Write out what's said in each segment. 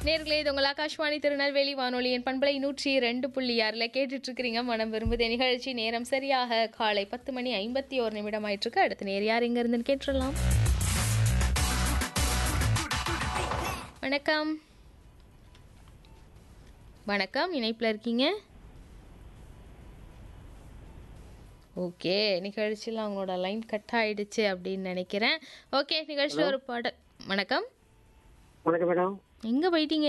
நேர்களே இது உங்கள் ஆகாஷ்வாணி திருநெல்வேலி வானொலியின் பண்பலை நூற்றி ரெண்டு புள்ளி ஆறில் கேட்டுட்டு இருக்கிறீங்க மனம் விரும்புதே நிகழ்ச்சி நேரம் சரியாக காலை பத்து மணி ஐம்பத்தி ஒரு நிமிடம் ஆயிட்டிருக்கு அடுத்த நேர் யார் எங்க இருந்துன்னு கேட்டுடலாம் வணக்கம் வணக்கம் இணைப்பில் இருக்கீங்க ஓகே நிகழ்ச்சியில் அவங்களோட லைன் கட் ஆயிடுச்சு அப்படின்னு நினைக்கிறேன் ஓகே நிகழ்ச்சியில் ஒரு பாட வணக்கம் வணக்கம் மேடம் எங்கே போயிட்டீங்க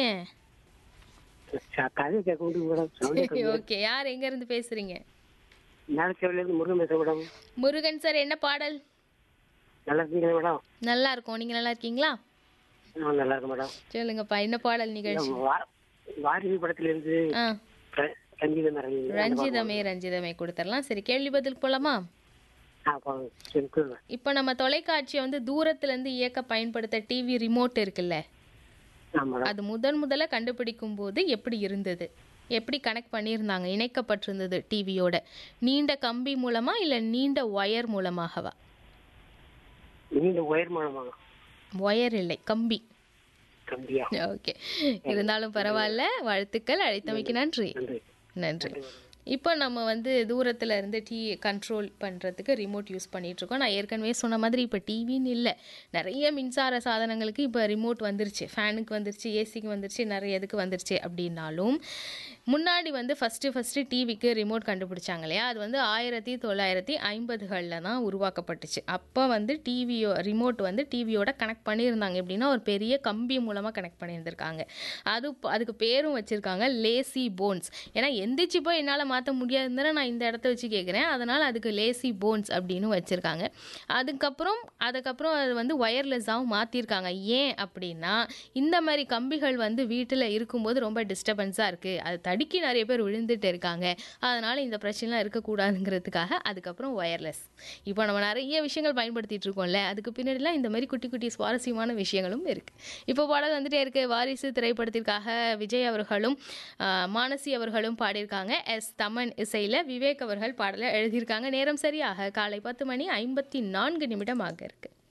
கதை கேட்க முடியும் மேடம் சவுண்ட் ஓகே யார் எங்க இருந்து பேசுறீங்க மேலச்சேரியில இருந்து முருகன் பேசுறேன் மேடம் முருகன் சார் என்ன பாடல் நல்லா இருக்கீங்களா மேடம் நல்லா இருக்கும் நீங்க நல்லா இருக்கீங்களா நான் நல்லா இருக்கேன் மேடம் சொல்லுங்கப்பா என்ன பாடல் நிகழ்ச்சி வா- வாரிசு படத்துல இருந்து ஆ ர- ரஞ்சிதம் இறங்கி ரஞ்சிதமே ரஞ்சிதமே கொடுத்துடலாம் சரி கேள்வி பதில் போலாமா இப்போ நம்ம தொலைக்காட்சியை வந்து தூரத்துல இருந்து இயக்க பயன்படுத்த டிவி ரிமோட் இருக்குல்ல மேடம் அது முதன் முதல்ல கண்டுபிடிக்கும் போது எப்படி இருந்தது எப்படி கனெக்ட் பண்ணியிருந்தாங்க இணைக்கப்பட்டிருந்தது டிவியோட நீண்ட கம்பி மூலமா இல்லை நீண்ட ஒயர் மூலமாகவா நீண்ட உயர் மூலமா ஒயர் இல்லை கம்பி கம்பியா ஓகே இருந்தாலும் பரவாயில்ல வாழ்த்துக்கள் அழைத்தமைக்கு நன்றி நன்றி நன்றி இப்போ நம்ம வந்து தூரத்தில் இருந்து டீ கண்ட்ரோல் பண்ணுறதுக்கு ரிமோட் யூஸ் பண்ணிட்டு இருக்கோம் நான் ஏற்கனவே சொன்ன மாதிரி இப்போ டிவின்னு இல்லை நிறைய மின்சார சாதனங்களுக்கு இப்போ ரிமோட் வந்துருச்சு ஃபேனுக்கு வந்துருச்சு ஏசிக்கு வந்துருச்சு நிறைய இதுக்கு வந்துருச்சு அப்படின்னாலும் முன்னாடி வந்து ஃபஸ்ட்டு ஃபஸ்ட்டு டிவிக்கு ரிமோட் கண்டுபிடிச்சாங்க இல்லையா அது வந்து ஆயிரத்தி தொள்ளாயிரத்தி ஐம்பதுகளில் தான் உருவாக்கப்பட்டுச்சு அப்போ வந்து டிவியோ ரிமோட் வந்து டிவியோட கனெக்ட் பண்ணியிருந்தாங்க எப்படின்னா ஒரு பெரிய கம்பி மூலமாக கனெக்ட் பண்ணியிருந்திருக்காங்க அது அதுக்கு பேரும் வச்சுருக்காங்க லேசி போன்ஸ் ஏன்னா எந்திரிச்சு போய் என்னால் மாற்ற முடியாதுன்னு நான் இந்த இடத்த வச்சு கேட்குறேன் அதனால் அதுக்கு லேசி போன்ஸ் அப்படின்னு வச்சுருக்காங்க அதுக்கப்புறம் அதுக்கப்புறம் அது வந்து ஒயர்லெஸ்ஸாகவும் மாற்றிருக்காங்க ஏன் அப்படின்னா இந்த மாதிரி கம்பிகள் வந்து வீட்டில் இருக்கும்போது ரொம்ப டிஸ்டர்பன்ஸாக இருக்குது அது தடுக்கி நிறைய பேர் விழுந்துட்டு இருக்காங்க அதனால் இந்த பிரச்சனைலாம் இருக்கக்கூடாதுங்கிறதுக்காக அதுக்கப்புறம் ஒயர்லெஸ் இப்போ நம்ம நிறைய விஷயங்கள் பயன்படுத்திட்டு இருக்கோம்ல அதுக்கு பின்னாடிலாம் இந்த மாதிரி குட்டி குட்டி சுவாரஸ்யமான விஷயங்களும் இருக்குது இப்போ பாடல் வந்துட்டே இருக்கு வாரிசு திரைப்படத்திற்காக விஜய் அவர்களும் ஆஹ், மானசி அவர்களும் பாடியிருக்காங்க எஸ் தமன் இசையில் விவேக் அவர்கள் பாடலை எழுதியிருக்காங்க நேரம் சரியாக காலை பத்து மணி ஐம்பத்தி நான்கு நிமிடம் ஆக இருக்கு